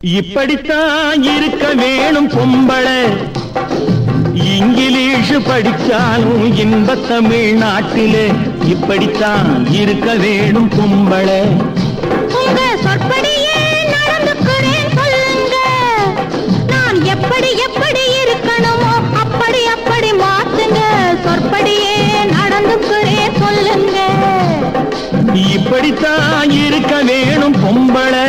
இப்படித்தான் இருக்க வேணும் பொம்பளை இங்கிலீஷ் படிச்சாலும் இன்ப தமிழ்நாட்டிலே இப்படித்தான் இருக்க வேணும் பொம்பளை உங்க சொற்படியே நடந்துக்கிறேன் சொல்லுங்க நான் எப்படி எப்படி இருக்கணுமோ அப்படி அப்படி மாத்துங்க சொற்படியே நடந்துக்கிறேன் சொல்லுங்க இப்படித்தான் இருக்க வேணும் பொம்பளை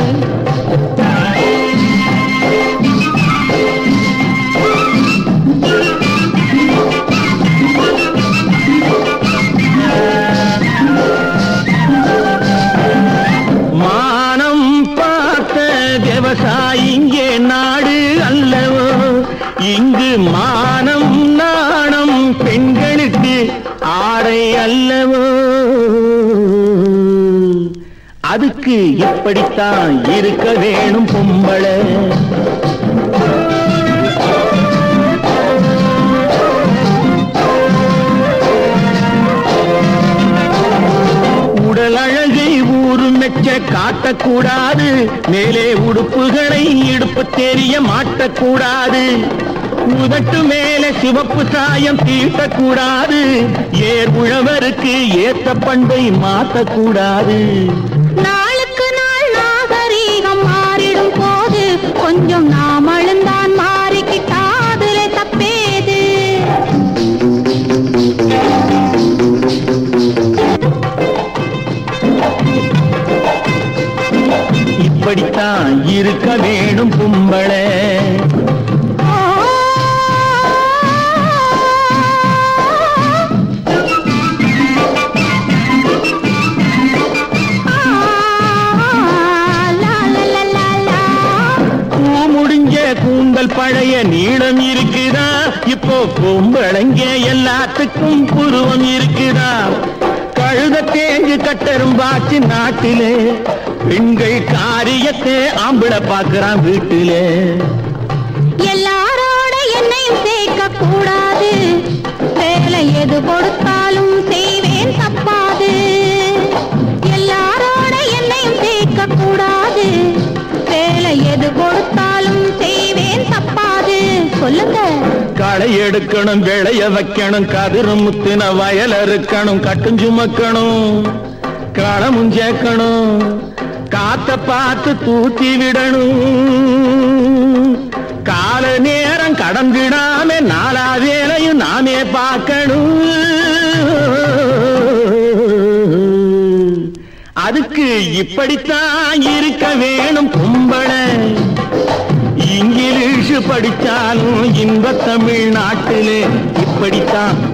மானம் பார்த்த விவசாயி இங்கே நாடு அல்லவோ இங்கு மானம் நாணம் பெண்களுக்கு ஆடை அல்லவோ அதுக்கு இப்படித்தான் இருக்க வேணும் பொம்பளை உடல் அழகை ஊரு மெச்ச காட்டக்கூடாது மேலே உடுப்புகளை இடுப்பு தெரிய மாட்டக்கூடாது உதட்டு மேலே சிவப்பு சாயம் தீட்டக்கூடாது ஏர் உழவருக்கு ஏத்த பண்பை மாத்தக்கூடாது நாளுக்கு நாள் நாகரீகம் மாறிடும் போது கொஞ்சம் நாம் அழுந்தான் மாறிக்கிட்டாதுல தப்பேது இப்படித்தான் இருக்க வேணும் கும்பளை பூ முடிஞ்ச கூந்தல் பழைய நீளம் இருக்குதா இப்போ கும்பளங்க எல்லாத்துக்கும் புருவம் இருக்குதா கழுத தேஞ்சு கட்டரும் பாச்சு நாட்டிலே பெண்கள் காரியத்தை ஆம்பளை பாக்குறான் வீட்டிலே எல்லாரோட என்னையும் சேர்க்க கூடாது வேலை எது கொடுத்தாலும் செய்வேன் தப்பாது எல்லாரோட என்னையும் சேர்க்க கூடாது வேலை எது கொடுத்தாலும் செய்வேன் தப்பாது சொல்லுங்க களை எடுக்கணும் விளைய வைக்கணும் கதிரும் முத்தின வயல் அறுக்கணும் கட்டும் சுமக்கணும் களமும் சேர்க்கணும் காத்த பார்த்து தூத்தி விடணும் கால நேரம் கடந்திடாம நாலா வேலையும் நாமே பார்க்கணும் அதுக்கு இப்படித்தான் இருக்க வேணும் கும்பளை இங்கிலீஷ் படிச்சாலும் இன்ப தமிழ்நாட்டிலே இப்படித்தான்